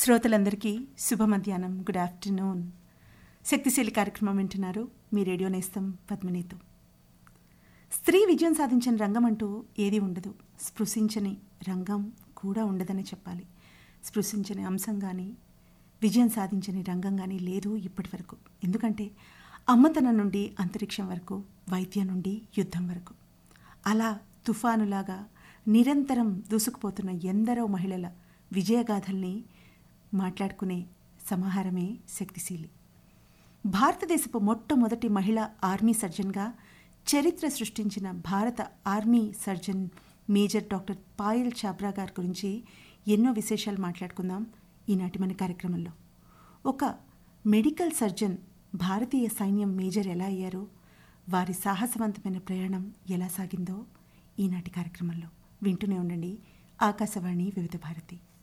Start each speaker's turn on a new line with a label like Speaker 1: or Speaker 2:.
Speaker 1: శ్రోతలందరికీ శుభ మధ్యాహ్నం గుడ్ ఆఫ్టర్నూన్ శక్తిశీలి కార్యక్రమం వింటున్నారు మీ రేడియో నేస్తం పద్మినితో స్త్రీ విజయం సాధించిన రంగం అంటూ ఏది ఉండదు స్పృశించని రంగం కూడా ఉండదని చెప్పాలి స్పృశించని అంశం కానీ విజయం సాధించని రంగం కానీ లేదు ఇప్పటి వరకు ఎందుకంటే అమ్మతనం నుండి అంతరిక్షం వరకు వైద్యం నుండి యుద్ధం వరకు అలా తుఫానులాగా నిరంతరం దూసుకుపోతున్న ఎందరో మహిళల విజయగాథల్ని మాట్లాడుకునే సమాహారమే శక్తిశీలి భారతదేశపు మొట్టమొదటి మహిళా ఆర్మీ సర్జన్గా చరిత్ర సృష్టించిన భారత army surgeon major doctor Payal Chhabra గారి గురించి ఎన్నో విశేషాలు మాట్లాడుకుందాం ఈనాటి మన కార్యక్రమంలో ఒక మెడికల్ సర్జన్ భారతీయ సైన్యం మేజర్ ఎలా అయ్యారో వారి సాహసవంతమైన ప్రయాణం ఎలా సాగిందో ఈనాటి కార్యక్రమంలో వింటూనే ఉండండి ఆకాశవాణి వివిధ భారతి